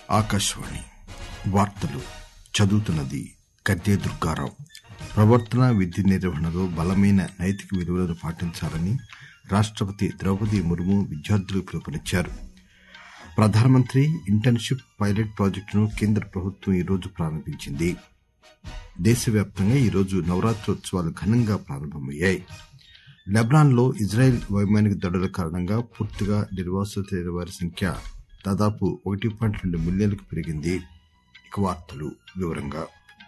ఆకాశవాణి వార్తలు చదువుతున్నది గద్దే దుర్గారావు ప్రవర్తన విధి నిర్వహణలో బలమైన నైతిక విలువలను పాటించాలని రాష్టపతి ద్రౌపది ముర్ము విద్యార్థులకు పిలుపునిచ్చారు ప్రధానమంత్రి ఇంటర్న్షిప్ పైలట్ ప్రాజెక్టును కేంద్ర ప్రభుత్వం ఈరోజు ప్రారంభించింది దేశవ్యాప్తంగా ఈరోజు నవరాత్రోత్సవాలు ఘనంగా ప్రారంభమయ్యాయి లెబనాన్ లో ఇజ్రాయెల్ వైమానిక దాడుల కారణంగా పూర్తిగా నిర్వాసితులైన వారి సంఖ్య దాదాపు ఒకటి పాయింట్ రెండు మిలియన్లకు పెరిగింది ఇక వార్తలు వివరంగా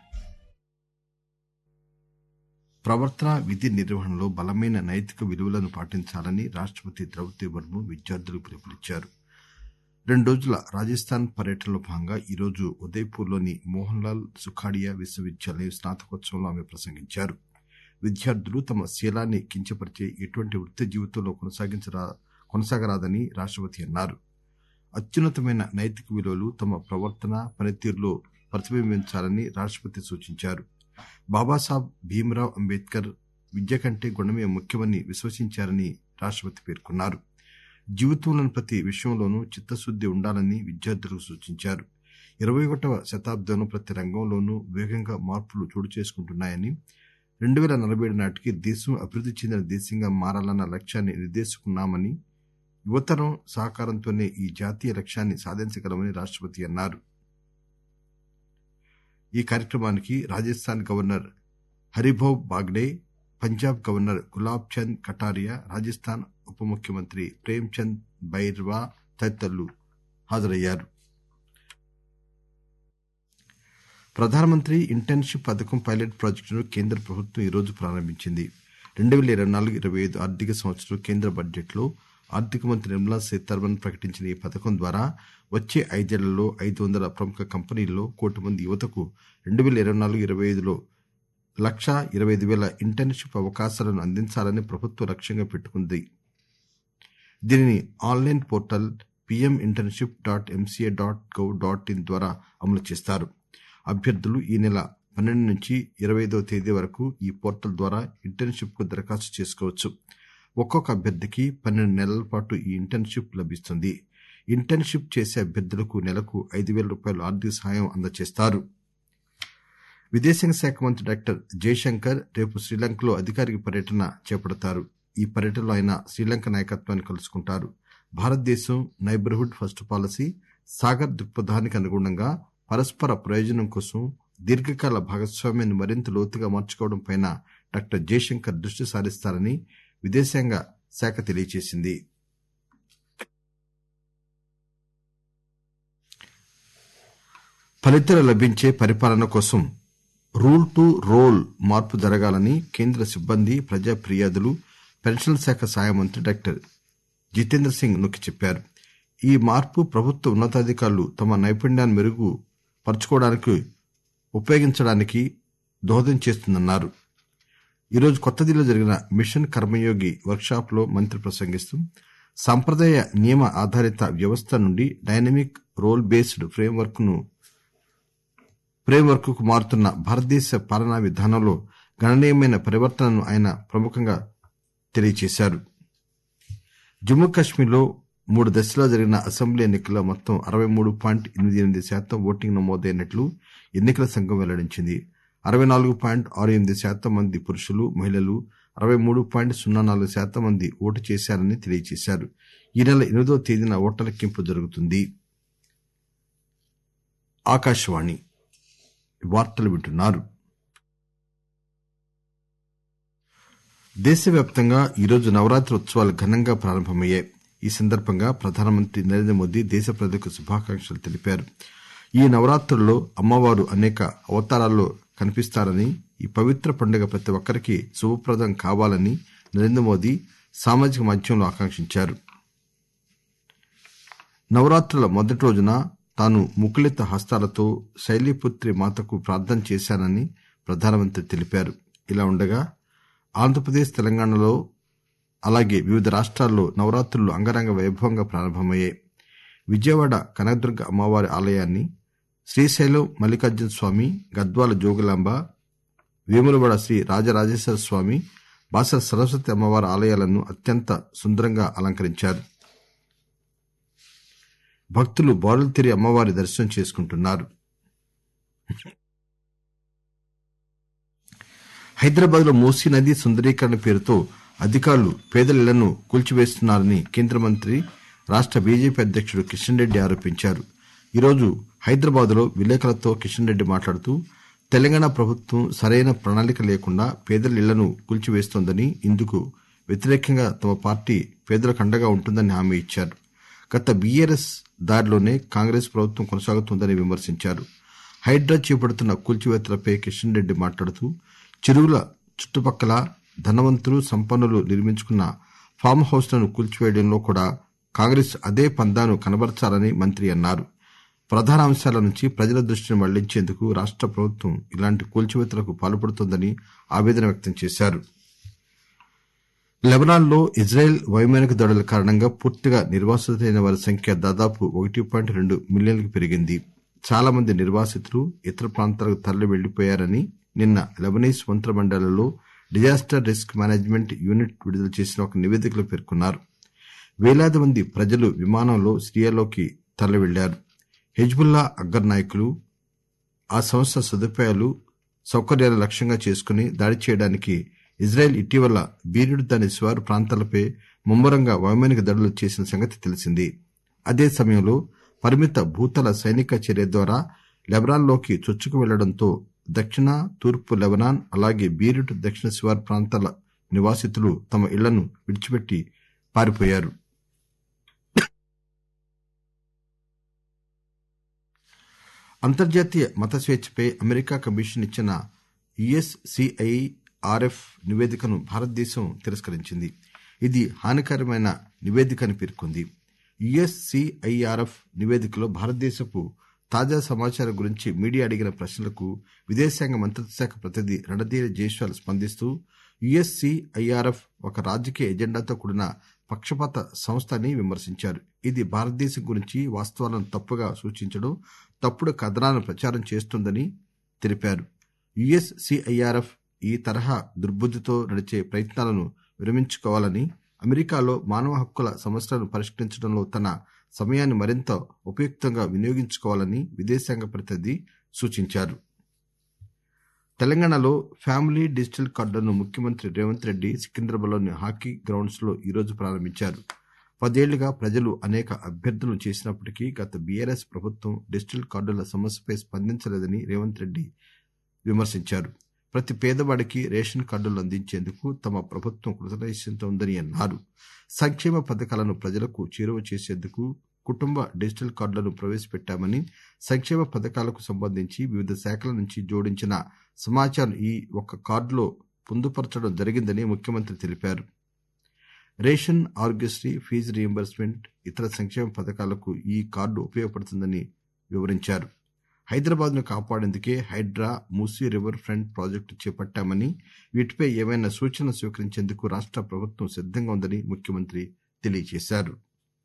ప్రవర్తన విధి నిర్వహణలో బలమైన నైతిక విలువలను పాటించాలని రాష్టపతి ద్రౌపది ముర్ము విద్యార్థులకు పిలుపునిచ్చారు రెండు రోజుల రాజస్థాన్ పర్యటనలో భాగంగా ఈరోజు ఉదయ్పూర్ లోని మోహన్ లాల్ సుఖాడియా విశ్వవిద్యాలయం స్నాతకోత్సవంలో ఆమె ప్రసంగించారు విద్యార్థులు తమ శీలాన్ని కించపరిచే ఎటువంటి వృత్తి జీవితంలో కొనసాగించరా కొనసాగరాదని రాష్టపతి అన్నారు అత్యున్నతమైన నైతిక విలువలు తమ ప్రవర్తన పనితీరులో ప్రతిబింబించాలని రాష్టపతి సూచించారు బాబాసాహెబ్ భీమ్రావ్ అంబేద్కర్ విద్య కంటే గుణమే ముఖ్యమని విశ్వసించారని రాష్టపతి పేర్కొన్నారు జీవితంలోని ప్రతి విషయంలోనూ చిత్తశుద్ది ఉండాలని విద్యార్థులకు సూచించారు ఇరవై ఒకటవ శతాబ్దంలో ప్రతి రంగంలోనూ వేగంగా మార్పులు చోటు చేసుకుంటున్నాయని రెండు పేల నలభై ఏడు నాటికి దేశం అభివృద్ది చెందిన దేశంగా మారాలన్న లక్ష్యాన్ని నిర్దేశించుకున్నామని యువతరం సహకారంతోనే ఈ జాతీయ లక్ష్యాన్ని సాధించగలమని రాష్టపతి అన్నారు ఈ కార్యక్రమానికి రాజస్థాన్ గవర్నర్ హరిభౌ బాగ్డే పంజాబ్ గవర్నర్ గులాబ్ చంద్ కటారియా రాజస్థాన్ ఉప ముఖ్యమంత్రి ప్రేమ్ చంద్ బైర్వా తదితరులు హాజరయ్యారు ప్రధానమంత్రి ఇంటర్న్షిప్ పథకం పైలట్ ప్రాజెక్టును కేంద్ర ప్రభుత్వం ఈరోజు ప్రారంభించింది రెండు పేల ఇరవై నాలుగు ఇరవై ఐదు ఆర్థిక సంవత్సరం కేంద్ర బడ్జెట్ లో ఆర్థిక మంత్రి నిర్మలా సీతారామన్ ప్రకటించిన ఈ పథకం ద్వారా వచ్చే ఐదేళ్లలో ఐదు వందల ప్రముఖ కంపెనీల్లో కోటి మంది యువతకు రెండు పేల ఇరవై నాలుగు ఇరవై ఐదులో లక్షా ఇరవై ఐదు వేల ఇంటర్న్షిప్ అవకాశాలను అందించాలని ప్రభుత్వం లక్ష్యంగా పెట్టుకుంది దీనిని online portal PM internship dot MCA dot gov dot in ద్వారా అమలు చేస్తారు అభ్యర్థులు ఈ నెల పన్నెండు నుంచి ఇరవై ఐదవ తేదీ వరకు ఈ పోర్టల్ ద్వారా ఇంటర్న్షిప్ కు దరఖాస్తు చేసుకోవచ్చు ఒక్కొక్క అభ్యర్థికి పన్నెండు నెలల పాటు ఈ ఇంటర్న్షిప్ లభిస్తుంది ఇంటర్న్షిప్ చేసే అభ్యర్థులకు నెలకు ఐదు వేల రూపాయలు ఆర్థిక సహాయం అందజేస్తారు విదేశాంగ శాఖ మంత్రి డాక్టర్ జయశంకర్ రేపు శ్రీలంకలో అధికారిక పర్యటన చేపడతారు ఈ పర్యటనలో ఆయన శ్రీలంక నాయకత్వాన్ని కలుసుకుంటారు భారతదేశం నైబర్హుడ్ ఫస్ట్ పాలసీ సాగర్ దృక్పథానికి అనుగుణంగా పరస్పర ప్రయోజనం కోసం దీర్ఘకాల భాగస్వామ్యాన్ని మరింత లోతుగా మార్చుకోవడంపై డాక్టర్ జయశంకర్ దృష్టి సారిస్తారని విదేశాంగ శాఖ తెలియజేసింది ఫలితాలు లభించే పరిపాలన కోసం రూల్ టు రోల్ మార్పు జరగాలని కేంద్ర సిబ్బంది ప్రజా ఫిర్యాదులు పెన్షన్ల శాఖ సహాయ మంత్రి డాక్టర్ జితేంద్ర సింగ్ నొక్కి చెప్పారు ఈ మార్పు ప్రభుత్వ ఉన్నతాధికారులు తమ నైపుణ్యాన్ని మెరుగు పరచుకోవడానికి ఉపయోగించడానికి దోహదం చేస్తుందన్నారు ఈరోజు కొత్తదిల్లీలో జరిగిన మిషన్ కర్మయోగి వర్క్షాప్ లో మంత్రి ప్రసంగిస్తూ సంప్రదాయ నియమ ఆధారిత వ్యవస్థ నుండి డైనమిక్ రోల్ బేస్డ్ ఫ్రేమ్వర్క్ ను ఫ్రేమ్వర్క్ కు మారుతున్న భారతదేశ పాలనా విధానంలో గణనీయమైన పరివర్తనను ఆయన ప్రముఖంగా తెలియజేశారు జమ్మూ కశ్మీర్ లో మూడు దశల్లో జరిగిన అసెంబ్లీ ఎన్నికల్లో మొత్తం అరవై మూడు పాయింట్ ఎనిమిది ఎనిమిది శాతం ఓటింగ్ నమోదైనట్లు ఎన్నికల సంఘం వెల్లడించింది అరవై నాలుగు పాయింట్ ఆరు ఎనిమిది శాతం మంది పురుషులు మహిళలు అరవై మూడు పాయింట్ సున్నా నాలుగు శాతం మంది ఓటు చేశారని తెలియజేశారు ఈ నెల ఎనిమిదవ తేదీన ఓట్ల లెక్కింపు జరుగుతుంది ఆకాశవాణి వార్తలు వింటున్నారు దేశవ్యాప్తంగా ఈరోజు నవరాత్రి ఉత్సవాలు ఘనంగా ప్రారంభమయ్యాయి ఈ సందర్భంగా ప్రధానమంత్రి నరేంద్ర మోదీ దేశ ప్రజలకు శుభాకాంక్షలు తెలిపారు ఈ నవరాత్రుల్లో అమ్మవారు అనేక అవతారాల్లో కనిపిస్తారని ఈ పవిత్ర పండుగ ప్రతి ఒక్కరికి శుభప్రదం కావాలని నరేంద్ర మోదీ సామాజిక మాధ్యమంలో ఆకాంక్షించారు నవరాత్రుల మొదటి రోజున తాను ముకుళిత హస్తాలతో శైలీపుత్రి మాతకు ప్రార్థన చేశానని ప్రధానమంత్రి తెలిపారు ఇలా ఉండగా ఆంధ్రప్రదేశ్ తెలంగాణలో అలాగే వివిధ రాష్ట్రాల్లో నవరాత్రులు అంగరంగ వైభవంగా ప్రారంభమయ్యాయి విజయవాడ కనకదుర్గ అమ్మవారి ఆలయాన్ని శ్రీశైలం మల్లికార్జున స్వామి గద్వాల జోగులాంబ వేములవాడ శ్రీ రాజరాజేశ్వర స్వామి బాసర సరస్వతి అమ్మవారి ఆలయాలను అత్యంత సుందరంగా అలంకరించారు భక్తులు బారులు తీరి అమ్మవారి దర్శనం చేసుకుంటున్నారు హైదరాబాద్ లో మూసీ నది సుందరీకరణ పేరుతో అధికారులు పేదల ఇళ్లను కూల్చివేస్తున్నారని కేంద్ర మంత్రి రాష్ట బీజేపీ అధ్యక్షుడు కిషన్ రెడ్డి ఆరోపించారు ఈరోజు హైదరాబాద్ లో విలేకరులతో కిషన్ రెడ్డి మాట్లాడుతూ తెలంగాణ ప్రభుత్వం సరైన ప్రణాళిక లేకుండా పేదల ఇళ్లను కూల్చివేస్తోందని ఇందుకు వ్యతిరేకంగా తమ పార్టీ పేదలకు అండగా ఉంటుందని హామీ ఇచ్చారు గత బీఆర్ఎస్ దారిలోనే కాంగ్రెస్ ప్రభుత్వం కొనసాగుతోందని విమర్శించారు హైడ్రా చేపడుతున్న కూల్చివేతలపై కిషన్ రెడ్డి మాట్లాడుతూ చెరువుల చుట్టుపక్కల ధనవంతులు సంపన్నులు నిర్మించుకున్న ఫామ్ హౌస్లను కూల్చివేయడంలో కూడా కాంగ్రెస్ అదే పందాను కనబరచాలని మంత్రి అన్నారు ప్రధాన అంశాల నుంచి ప్రజల దృష్టిని మళ్లించేందుకు రాష్ట ప్రభుత్వం ఇలాంటి కూల్చివేతలకు పాల్పడుతోందని ఆవేదన వ్యక్తం చేశారు లెబనాన్ లో ఇజ్రాయెల్ వైమానిక దాడుల కారణంగా పూర్తిగా నిర్వాసితులైన వారి సంఖ్య దాదాపు ఒకటి పాయింట్ రెండు మిలియన్లకు పెరిగింది చాలా మంది నిర్వాసితులు ఇతర ప్రాంతాలకు తరలి వెళ్లిపోయారని నిన్న లెబనీస్ మంత్రిమండలిలో డిజాస్టర్ రిస్క్ మేనేజ్మెంట్ యూనిట్ విడుదల చేసిన ఒక నివేదికలో పేర్కొన్నారు వేలాది మంది ప్రజలు విమానంలో సిరియాలోకి తరలి వెళ్లారు హెజ్బుల్లా అగ్గర్ నాయకులు ఆ సంస్థ సదుపాయాలు సౌకర్యాలను లక్ష్యంగా చేసుకుని దాడి చేయడానికి ఇజ్రాయెల్ ఇటీవల బీరుడు దాని శివారు ప్రాంతాలపై ముమ్మరంగా వైమానిక దాడులు చేసిన సంగతి తెలిసిందే అదే సమయంలో పరిమిత భూతల సైనిక చర్య ద్వారా లెబనాన్ లోకి చొచ్చుకు వెళ్లడంతో దక్షిణ తూర్పు లెబనాన్ అలాగే బీరుట్ దక్షిణ శివారు ప్రాంతాల నివాసితులు తమ ఇళ్లను విడిచిపెట్టి పారిపోయారు అంతర్జాతీయ మత స్వేచ్ఛపై అమెరికా కమిషన్ ఇచ్చిన యుఎస్సిఐఆర్ఎఫ్ నివేదికను భారతదేశం తిరస్కరించింది ఇది హానికరమైన నివేదిక అని పేర్కొంది యుఎస్సిఐఆర్ఎఫ్ నివేదికలో భారతదేశపు తాజా సమాచారం గురించి మీడియా అడిగిన ప్రశ్నలకు విదేశాంగ మంత్రిత్వ శాఖ ప్రతినిధి రణధీర్ జైస్వాల్ స్పందిస్తూ యుఎస్సిఐఆర్ఎఫ్ ఒక రాజకీయ ఎజెండాతో కూడిన పక్షపాత సంస్థ అని విమర్శించారు ఇది భారతదేశం గురించి వాస్తవాలను తప్పుగా సూచించడం తప్పుడు కథనాలను ప్రచారం చేస్తోందని తెలిపారు యుఎస్సిఐఆర్ఎఫ్ ఈ తరహా దుర్బుద్దితో నడిచే ప్రయత్నాలను విరమించుకోవాలని అమెరికాలో మానవ హక్కుల సమస్యలను పరిష్కరించడంలో తన సమయాన్ని మరింత ఉపయుక్తంగా వినియోగించుకోవాలని విదేశాంగ ప్రతినిధి సూచించారు తెలంగాణలో ఫ్యామిలీ డిజిటల్ కార్డులను ముఖ్యమంత్రి రేవంత్ రెడ్డి సికింద్రాబాద్లోని హాకీ గ్రౌండ్స్ లో ఈరోజు ప్రారంభించారు పదేళ్లుగా ప్రజలు అనేక అభ్యర్థనలు చేసినప్పటికీ గత బీఆర్ఎస్ ప్రభుత్వం డిజిటల్ కార్డుల సమస్యపై స్పందించలేదని రేవంత్ రెడ్డి విమర్శించారు ప్రతి పేదవాడికి రేషన్ కార్డులు అందించేందుకు తమ ప్రభుత్వం కృతనిశ్చయంతో ఉందని అన్నారు సంక్షేమ పథకాలను ప్రజలకు చేరువ చేసేందుకు కుటుంబ డిజిటల్ కార్డులను ప్రవేశపెట్టామని సంక్షేమ పథకాలకు సంబంధించి వివిధ శాఖల నుంచి జోడించిన సమాచారం ఈ ఒక్క కార్డులో పొందుపరచడం జరిగిందని ముఖ్యమంత్రి తెలిపారు రేషన్ ఆరోగ్యశ్రీ ఫీజు రీయింబర్స్మెంట్ ఇతర సంక్షేమ పథకాలకు ఈ కార్డు ఉపయోగపడుతుందని వివరించారు హైదరాబాద్ ను కాపాడేందుకే Hydraa Musi river front project చేపట్టామని వీటిపై ఏవైనా సూచనలు స్వీకరించేందుకు రాష్ట ప్రభుత్వం సిద్దంగా ఉందని ముఖ్యమంత్రి తెలియజేశారు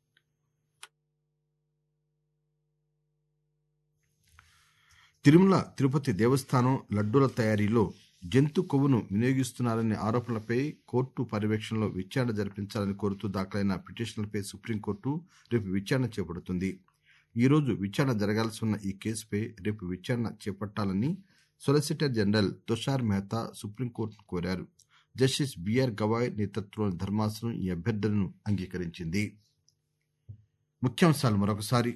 తిరుమల తిరుపతి దేవస్థానం లడ్డూల తయారీలో జంతు కొవ్వును వినియోగిస్తున్నారనే ఆరోపణలపై కోర్టు పర్యవేక్షణలో విచారణ జరిపించాలని కోరుతూ దాఖలైన పిటిషన్లపై సుప్రీంకోర్టు రేపు విచారణ చేపడుతుంది ఈ రోజు విచారణ జరగాల్సి ఉన్న ఈ కేసుపై రేపు విచారణ చేపట్టాలని సొలిసిటర్ జనరల్ తుషార్ మెహతా సుప్రీంకోర్టును కోరారు జస్టిస్ బిఆర్ గవాయ్ నేతృత్వంలోని ధర్మాసనం ఈ అభ్యర్థనను అంగీకరించింది ముఖ్యాంశాలు మరొకసారి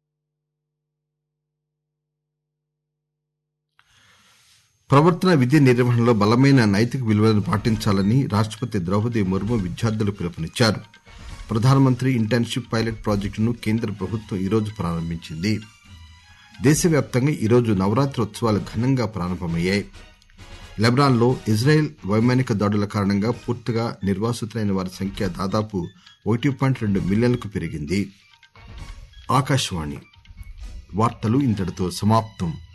ప్రవర్తన విధి నిర్వహణలో బలమైన నైతిక విలువలను పాటించాలని రాష్టపతి ద్రౌపది ముర్ము విద్యార్థులకు పిలుపునిచ్చారు ప్రధానమంత్రి ఇంటర్న్షిప్ పైలట్ ప్రాజెక్టును కేంద్ర ప్రభుత్వం ఈరోజు ప్రారంభించింది దేశవ్యాప్తంగా ఈరోజు నవరాత్రి ఉత్సవాలు ఘనంగా ప్రారంభమయ్యాయి లెబనాన్ లో ఇజ్రాయెల్ వైమానిక దాడుల కారణంగా పూర్తిగా నిర్వాసితులైన వారి సంఖ్య దాదాపు ఒకటి పాయింట్ రెండు మిలియన్లకు పెరిగింది ఆకాశవాణి వార్తలు ఇంతటితో సమాప్తం